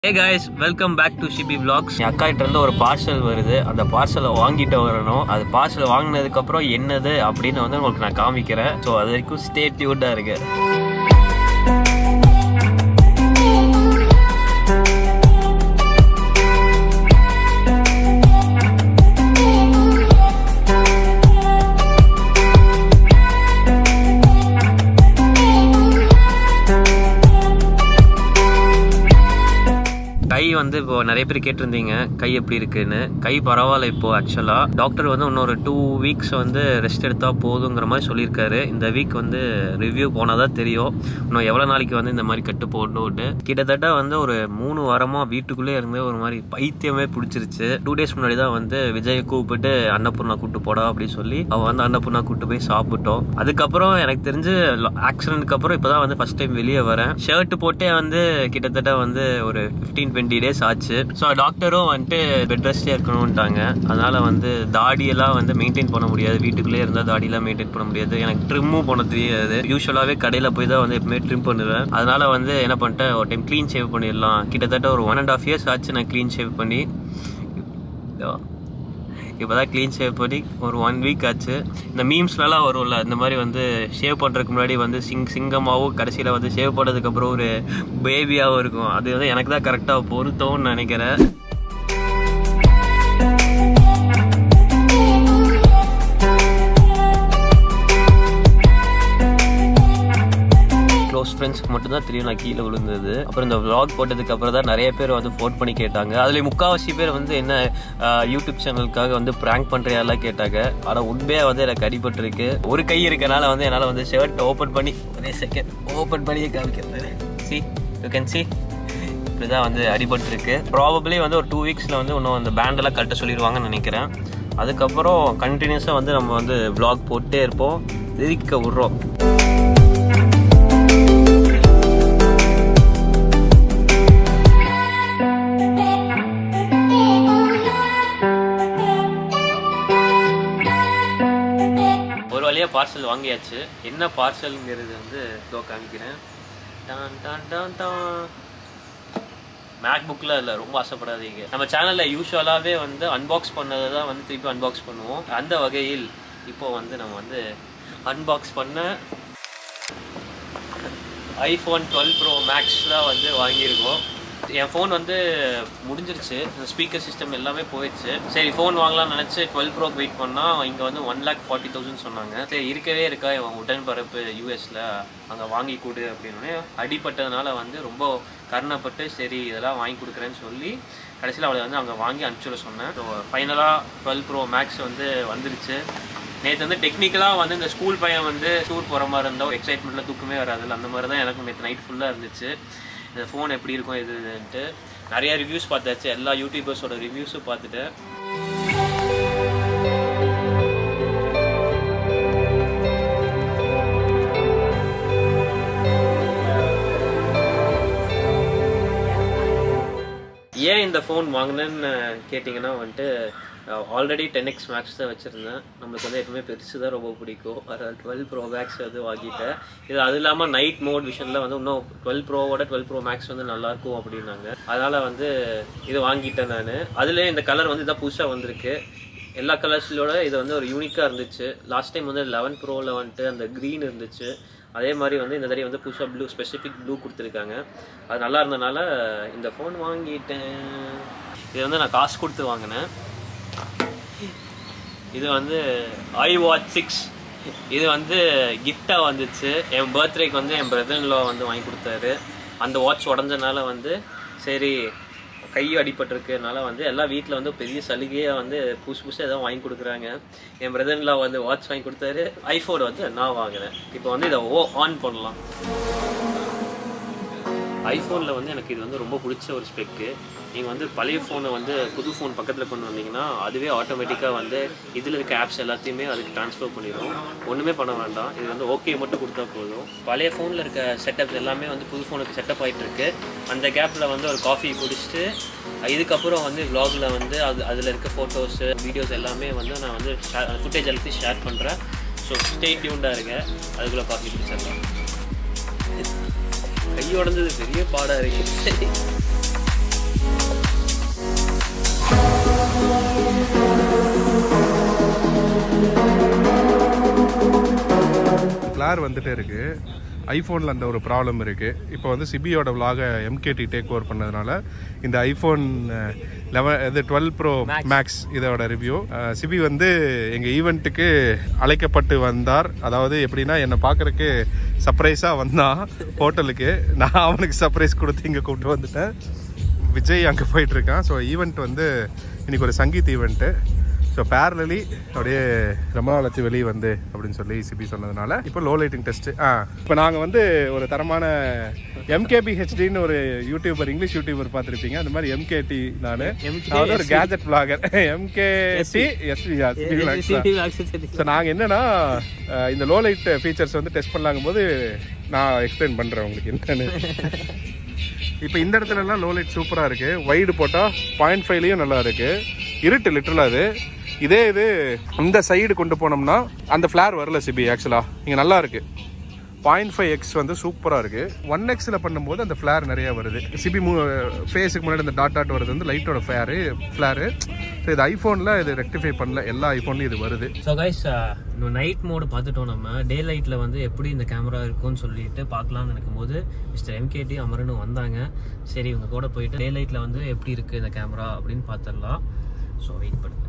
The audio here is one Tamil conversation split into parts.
Hey guys welcome back to Shibi vlogs என் அக்கா கிட்ட இருந்து ஒரு பார்சல் வருது அந்த பார்சலை வாங்கிட்டு வரணும் அது பார்சல் வாங்கினதுக்கு அப்புறம் என்னது அப்படின்னு வந்து உங்களுக்கு நான் காமிக்கிறேன் ஸோ அது வரைக்கும் ஸ்டே டியூட்டா இருக்கு கை வந்து இப்போ நிறைய பேர் கேட்டிருந்தீங்க கை எப்படி இருக்குன்னு கை பரவாயில்ல இப்போ ஆக்சுவலா டாக்டர் வந்து இன்னொரு டூ வீக்ஸ் வந்து ரெஸ்ட் எடுத்தா போதுங்கிற மாதிரி சொல்லியிருக்காரு இந்த வீக் வந்து ரிவ்யூ போனாதான் தெரியும் இன்னும் எவ்வளோ நாளைக்கு வந்து இந்த மாதிரி கட்டு போடணும்னு கிட்டத்தட்ட வந்து ஒரு மூணு வாரமா வீட்டுக்குள்ளே இருந்து ஒரு மாதிரி பைத்தியமே பிடிச்சிருச்சு டூ டேஸ் முன்னாடி தான் வந்து விஜயை கூப்பிட்டு அன்னபூர்ணா கூப்பிட்டு போடா அப்படின்னு சொல்லி அவன் வந்து அன்னபூர்ணா கூப்பிட்டு போய் சாப்பிட்டோம் அதுக்கப்புறம் எனக்கு தெரிஞ்சு ஆக்சிடென்ட்க்கு அப்புறம் இப்போதான் வந்து ஃபர்ஸ்ட் டைம் வெளியே வரேன் ஷர்ட் போட்டே வந்து கிட்டத்தட்ட வந்து ஒரு ஃபிஃப்டீன் டுவெண்ட்டி டேஸ் ஆச்சு ஸோ டாக்டரும் வந்துட்டு பெட் ரெஸ்டே இருக்கணும்ட்டாங்க அதனால வந்து தாடியெல்லாம் வந்து மெயின்டைன் பண்ண முடியாது வீட்டுக்குள்ளே இருந்தால் தாடியெல்லாம் மெயின்டைன் பண்ண முடியாது எனக்கு ட்ரிம்மும் பண்ண தெரியாது யூஸ்வலாகவே கடையில் போய் தான் வந்து எப்பவுமே ட்ரிம் பண்ணுவேன் அதனால வந்து என்ன பண்ணிட்டேன் ஒரு டைம் க்ளீன் ஷேவ் பண்ணிடலாம் கிட்டத்தட்ட ஒரு ஒன் அண்ட் ஆஃப் இயர்ஸ் ஆச்சு நான் க்ளீன் ஷேவ் பண்ணி இதோ. இப்போதான் க்ளீன் ஷேவ் பண்ணி ஒரு ஒன் வீக் ஆச்சு இந்த மீம்ஸ்லலாம் வரும்ல இந்த மாதிரி வந்து ஷேவ் பண்ணுறதுக்கு முன்னாடி வந்து சிங் சிங்கமாகவும் கடைசியில் வந்து ஷேவ் பண்ணதுக்கப்புறம் ஒரு பேபியாகவும் இருக்கும் அது வந்து எனக்கு தான் கரெக்டாக பொருத்தம்னு நினைக்கிறேன் க்ளோஸ் ஃப்ரெண்ட்ஸ்க்கு மட்டும் தான் தெரியும் நான் கீழே விழுந்தது அப்புறம் இந்த vlog போட்டதுக்கு அப்புறம் தான் நிறைய பேர் வந்து ஃபோன் பண்ணி கேட்டாங்க அதுல முக்காவாசி பேர் வந்து என்ன ஆஹ், யூடியூப் சேனலுக்காக வந்து ப்ராங்க் பண்றியாலாம் கேட்டாங்க ஆனா உண்மையா வந்து எனக்கு அடிபட்டிருக்கு ஒரு கை இருக்கனால வந்து என்னால வந்து ஷர்ட் ஓபன் பண்ணி ஒரே செகண்ட் ஓபன் பண்ணி காமிக்கிறேன் சி யூ கேன் சி இப்படிதான் வந்து அடிபட்டிருக்கு ப்ராபப்ளி வந்து ஒரு டூ வீக்ஸ்ல வந்து இன்னும் அந்த பேண்டெல்லாம் கட்ட சொல்லிடுவாங்கன்னு நினைக்கிறேன் அதுக்கப்புறம் கண்டினியூஸாக வந்து நம்ம வந்து vlog போட்டே இருப்போம் திரிக்க விட்றோம் ஒரு வழியா பார்சல் வாங்கியாச்சு என்ன பார்சல்ங்கிறது வந்து இதோ காமிக்கிறேன் டான் டான் டான் டான் மேக் புக்கில் இல்லை ரொம்ப ஆசைப்படாதீங்க நம்ம சேனலில் யூஸ்வலாகவே வந்து அன்பாக்ஸ் பண்ணதை தான் வந்து திருப்பி அன்பாக்ஸ் பண்ணுவோம் அந்த வகையில் இப்போ வந்து நம்ம வந்து அன்பாக்ஸ் பண்ண ஐஃபோன் டுவெல் ப்ரோ மேக்ஸ் தான் வந்து வாங்கியிருக்கோம் என் ஃபோன் வந்து முடிஞ்சிருச்சு ஸ்பீக்கர் சிஸ்டம் எல்லாமே போயிடுச்சு சரி ஃபோன் வாங்கலாம்னு நினச்சி டுவெல் ப்ரோக்கு வெயிட் பண்ணால் இங்கே வந்து ஒன் லேக் ஃபார்ட்டி தௌசண்ட் சொன்னாங்க சரி இருக்கவே இருக்கா இவன் உடன்பரப்பு யூஎஸில் அங்கே வாங்கி கொடு அப்படின்னு அடிப்பட்டதுனால வந்து ரொம்ப கருணப்பட்டு சரி இதெல்லாம் வாங்கி கொடுக்குறேன்னு சொல்லி கடைசியில் அவளை வந்து அங்கே வாங்கி அனுப்பிச்சுட சொன்னேன் ஸோ ஃபைனலாக டுவெல் ப்ரோ மேக்ஸ் வந்து வந்துருச்சு நேற்று வந்து டெக்னிக்கலாக வந்து இந்த ஸ்கூல் பையன் வந்து டூர் போகிற மாதிரி இருந்தால் எக்ஸைட்மெண்ட்டில் தூக்கமே வராதுல்ல அந்த மாதிரி தான் எனக்கு நேற்று நைட் ஃபுல்லாக இருந்துச்சு இந்த ஃபோன் எப்படி இருக்கும் இது இதுன்ட்டு நிறைய ரிவ்யூஸ் பார்த்தாச்சு எல்லா யூடியூபர்ஸோட ரிவ்யூஸும் பார்த்துட்டேன் ஏன் இந்த ஃபோன் வாங்கினேன்னு கேட்டிங்கன்னா வந்துட்டு ஆல்ரெடி டென் எக்ஸ் மேக்ஸ் தான் வச்சுருந்தேன் நம்மளுக்கு வந்து எப்பவுமே பெருசு தான் ரொம்ப பிடிக்கும் அதனால் டுவெல் ப்ரோ மேக்ஸ் வந்து வாங்கிட்டேன் இது அது இல்லாமல் நைட் மோட் விஷனில் வந்து இன்னும் டுவெல் ப்ரோவோட டுவெல் ப்ரோ மேக்ஸ் வந்து நல்லாயிருக்கும் அப்படின்னாங்க அதனால் வந்து இது வாங்கிட்டேன் நான் அதுலேயே இந்த கலர் வந்து இதான் புதுசாக வந்திருக்கு எல்லா கலர்ஸ்லோட இது வந்து ஒரு யூனிக்காக இருந்துச்சு லாஸ்ட் டைம் வந்து லெவன் ப்ரோவில் வந்துட்டு அந்த க்ரீன் இருந்துச்சு அதே மாதிரி வந்து இந்த தடவை வந்து புதுசாக ப்ளூ ஸ்பெசிஃபிக் ப்ளூ கொடுத்துருக்காங்க அது நல்லா இருந்தனால இந்த ஃபோன் வாங்கிட்டேன் இது வந்து நான் காசு கொடுத்து வாங்கினேன் இது வந்து ஐ வாட்ச் சிக்ஸ் இது வந்து கிஃப்டாக வந்துச்சு என் பர்த்டேக்கு வந்து என் பிரதர்ல வந்து வாங்கி கொடுத்தாரு அந்த வாட்ச் உடஞ்சனால வந்து சரி கை அடிபட்டிருக்கனால வந்து எல்லா வீட்டில் வந்து பெரிய சலுகையாக வந்து புதுசு புதுசாக எதாவது வாங்கி கொடுக்குறாங்க என் பிரதர்ல வந்து வாட்ச் வாங்கி கொடுத்தாரு ஐஃபோன் வந்து நான் வாங்கினேன் இப்போ வந்து இதை ஓ ஆன் பண்ணலாம் ஐஃபோனில் வந்து எனக்கு இது வந்து ரொம்ப பிடிச்ச ஒரு ஸ்பெக்கு நீங்கள் வந்து பழைய ஃபோனை வந்து புது ஃபோன் பக்கத்தில் கொண்டு வந்தீங்கன்னா அதுவே ஆட்டோமேட்டிக்காக வந்து இதில் இருக்க ஆப்ஸ் எல்லாத்தையுமே அதுக்கு ட்ரான்ஸ்ஃபர் பண்ணிடும் ஒன்றுமே பண்ண வேண்டாம் இது வந்து ஓகே மட்டும் கொடுத்தா போதும் பழைய ஃபோனில் இருக்க செட்டப் எல்லாமே வந்து புது ஃபோனுக்கு செட்டப் ஆகிட்டு இருக்கு அந்த கேப்பில் வந்து ஒரு காஃபி குடிச்சிட்டு இதுக்கப்புறம் வந்து vlogல வந்து அது அதில் இருக்க ஃபோட்டோஸு வீடியோஸ் எல்லாமே வந்து நான் வந்து ஃபுட்டேஜ் எல்லாத்தையும் ஷேர் பண்ணுறேன் ஸோ ஸ்டே டியூண்டாக இருங்க அதுக்குள்ளே காஃபி குடிச்சிடலாம் கை உடஞ்சது பெரிய பாடா இருக்கு ஃப்ளார் வந்துட்டே இருக்கு ஐஃபோனில் அந்த ஒரு ப்ராப்ளம் இருக்குது இப்போ வந்து சிபியோட விலாக எம்கேடி டேக் ஓவர் பண்ணதுனால இந்த ஐஃபோன் லெவன் இது டுவெல் ப்ரோ மேக்ஸ் இதோட ரிவ்யூ சிபி வந்து எங்கள் ஈவெண்ட்டுக்கு அழைக்கப்பட்டு வந்தார் அதாவது எப்படின்னா என்னை பார்க்குறக்கு சர்ப்ரைஸாக வந்தான் ஹோட்டலுக்கு நான் அவனுக்கு சர்ப்ரைஸ் கொடுத்து இங்கே கூப்பிட்டு வந்துட்டேன் விஜய் அங்கே போயிட்டு இருக்கான் ஸோ ஈவெண்ட் வந்து இன்னைக்கு ஒரு சங்கீத் ஈவெண்ட்டு ஸோ பேரலி அப்படியே ரொம்ப நாள் ஆச்சு வெளியே வந்து அப்படின்னு சொல்லி சிபி சொன்னதுனால இப்போ லோ லைட்டிங் டெஸ்ட் ஆ இப்போ நாங்கள் வந்து ஒரு தரமான எம்கேபி ஹெச்டின்னு ஒரு யூடியூபர் இங்கிலீஷ் யூடியூபர் பார்த்துருப்பீங்க அந்த மாதிரி எம்கேடி நான் நான் வந்து ஒரு gadget blogger MKD SP so நாங்கள் என்னன்னா அஹ், இந்த லோ லைட் ஃபீச்சர்ஸ் வந்து டெஸ்ட் பண்ணலாங்கும் போது நான் எக்ஸ்பிளைன் பண்ணுறேன் உங்களுக்கு என்னன்னு இப்போ இந்த இடத்துல எல்லாம் லோ லைட் சூப்பராக இருக்கு வைடு போட்டால் பாயிண்ட் ஃபைவ்லையும் நல்லா இருக்கு இருட்டு லிட்டரலாக அது இதே இது இந்த சைடு கொண்டு போனோம்னா அந்த ஃப்ளார் வரல சிபி ஆக்சுவலாக இங்கே நல்லா இருக்கு பாயிண்ட் ஃபைவ் எக்ஸ் வந்து சூப்பராக இருக்கு ஒன் எக்ஸில் பண்ணும்போது அந்த ஃப்ளார் நிறைய வருது சிபி மூ ஃபேஸுக்கு முன்னாடி இந்த டாட் டாட் வருது வந்து லைட்டோட ஃப்ளாரு ஃப்ளாரு ஸோ இது ஐஃபோனில் இது ரெக்டிஃபை பண்ணல எல்லா ஐஃபோன்லையும் இது வருது ஸோ கைஸ் நைட் மோடு பார்த்துட்டோம் நம்ம டே லைட்டில் வந்து எப்படி இந்த கேமரா இருக்கும்னு சொல்லிட்டு பார்க்கலாம்னு நினைக்கும் போது மிஸ்டர் எம்கேடி அமரனும் வந்தாங்க சரி இவங்க கூட போயிட்டு டே லைட்டில் வந்து எப்படி இருக்குது இந்த கேமரா அப்படின்னு பார்த்துடலாம் ஸோ வெயிட் பண்ணுங்க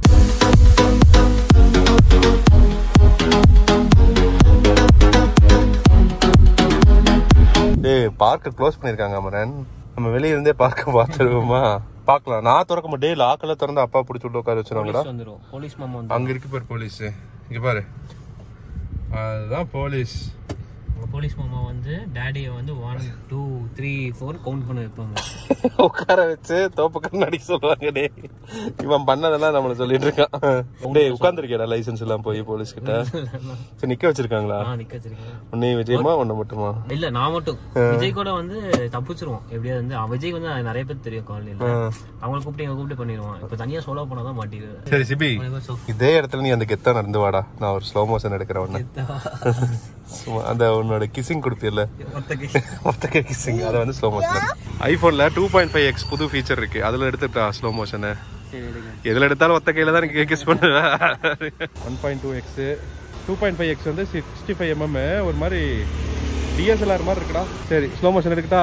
டேய் பார்க்க க்ளோஸ் பண்ணிருக்காங்க அமரன் நம்ம வெளிய இருந்தே பார்க்க பார்த்துருவோமா பார்க்கலாம் நான் திறக்க மாட்டேன் லாக்கெல்லாம் திறந்து அப்பா பிடிச்சி விட்டு உட்கார வச்சிருவாங்கடா போலீஸ் வந்துடும் போலீஸ் மாமா வந்து அங்க இருக்கு பாரு போலீஸ் இங்க பாரு அதுதான் போலீஸ் உங்க போலீஸ் மாமா வந்து டேடியை வந்து one two three four count பண்ண வைப்பாங்க உட்கார வச்சு தோப்பு கண்ணாடி சொல்லுவாங்க டே இவன் பண்ணதெல்லாம் நம்மள சொல்லிட்டு இருக்கான் டேய் உட்காந்துருக்கேடா லைசென்ஸ் எல்லாம் போய் போலீஸ் கிட்ட சரி நிக்க வச்சிருக்காங்களா ஆ நிக்க வச்சிருக்கேன் உன்னை விஜயமா உன்னை மட்டுமா இல்ல நான் மட்டும் விஜய் கூட வந்து தப்பிச்சிருவோம் எப்படியாவது வந்து அவன் விஜய் வந்து நிறைய பேர் தெரியும் காலனில அவங்கள கூப்பிட்டு இவங்க கூப்பிட்டு பண்ணிடுவான் இப்ப தனியா சோலோ போனாதான் மாட்டிடுவேன் சரி சிபி இதே இடத்துல நீ அந்த கெத்தா நடந்து வாடா நான் ஒரு ஸ்லோ மோஷன் எடுக்கிறேன் உன்னை சும்மா அந்த உன்னோட கிசிங் கொடுத்தியல்ல மொத்த கிசிங் அதை வந்து ஸ்லோ மோஷன் ஐபோன்ல டூ பாயிண்ட் ஃபைவ் எக்ஸ் புது ஃபீச்சர் இருக்கு அதுல எடுத்துட்டா ஸ்லோ மோஷனு எதுல எடுத்தாலும் ஒத்த கையில தான் நீங்க கிஸ் பண்ணுவேன் one point two X two point five X வந்து சிக்ஸ்டி ஃபைவ் எம்எம் ஒரு மாதிரி டிஎஸ்எல்ஆர் மாதிரி இருக்குடா சரி ஸ்லோ மோஷன் எடுக்கட்டா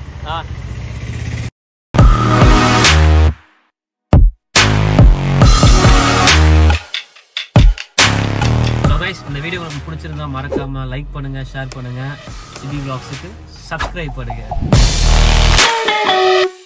இந்த வீடியோ உங்களுக்கு பிடிச்சிருந்தா மறக்காம லைக் பண்ணுங்க ஷேர் பண்ணுங்க சிபி vlogsக்கு சப்ஸ்கிரைப் பண்ணுங்க